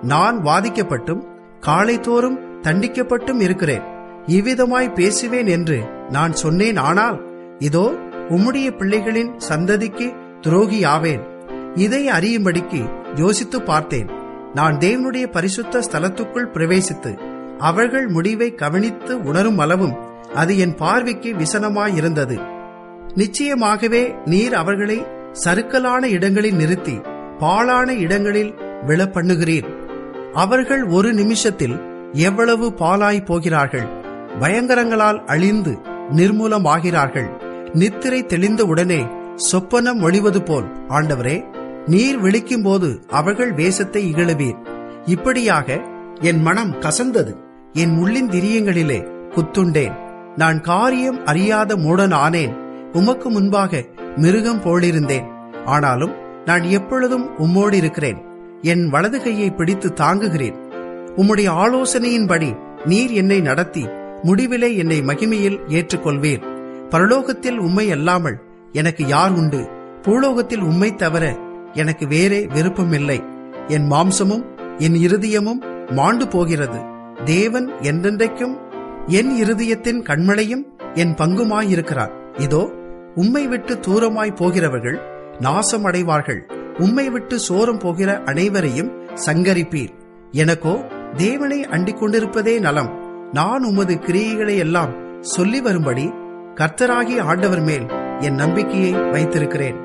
நான் வாதிக்கப்பட்டும் காலைதோறும் தண்டிக்கப்பட்டும் இருக்கிறேன் இவ்விதமாய் பேசுவேன் என்று நான் சொன்னேன் ஆனால் இதோ உம்முடைய பிள்ளைகளின் சந்ததிக்கு துரோகியாவேன் இதை அறியும்படிக்கு யோசித்து பார்த்தேன் நான் தேவனுடைய பரிசுத்த ஸ்தலத்துக்குள் பிரவேசித்து அவர்கள் முடிவை கவனித்து உணரும் அளவும் அது என் பார்வைக்கு விசனமாயிருந்தது நிச்சயமாகவே நீர் அவர்களை சறுக்கலான இடங்களில் நிறுத்தி பாழான இடங்களில் விழப்பண்ணுகிறீர் அவர்கள் ஒரு நிமிஷத்தில் எவ்வளவு பாலாய் போகிறார்கள் பயங்கரங்களால் அழிந்து நிர்மூலமாகிறார்கள் நித்திரை தெளிந்த உடனே சொப்பனம் ஒளிவது போல் ஆண்டவரே நீர் விழிக்கும்போது அவர்கள் வேஷத்தை இகழுவீர் இப்படியாக என் மனம் கசந்தது என் உள்ளின் திரியங்களிலே குத்துண்டேன் நான் காரியம் அறியாத மூடன் ஆனேன் உமக்கு முன்பாக மிருகம் போலிருந்தேன் ஆனாலும் நான் எப்பொழுதும் உம்மோடு இருக்கிறேன் என் வலது கையை பிடித்து தாங்குகிறேன் உம்முடைய ஆலோசனையின்படி நீர் என்னை நடத்தி முடிவிலே என்னை மகிமையில் ஏற்றுக்கொள்வீர் பரலோகத்தில் உம்மை அல்லாமல் எனக்கு யார் உண்டு பூலோகத்தில் உம்மை தவிர எனக்கு வேறே விருப்பமில்லை என் மாம்சமும் என் இருதயமும் மாண்டு போகிறது தேவன் என்றென்றைக்கும் என் இருதயத்தின் கண்மலையும் என் பங்குமாயிருக்கிறார் இதோ உம்மை விட்டு தூரமாய் போகிறவர்கள் நாசம் அடைவார்கள் உம்மை விட்டு சோரம் போகிற அனைவரையும் சங்கரிப்பீர் எனக்கோ தேவனை அண்டிக் கொண்டிருப்பதே நலம் நான் உமது கிரியைகளை எல்லாம் சொல்லி வரும்படி கர்த்தராகிய ஆண்டவர் மேல் என் நம்பிக்கையை வைத்திருக்கிறேன்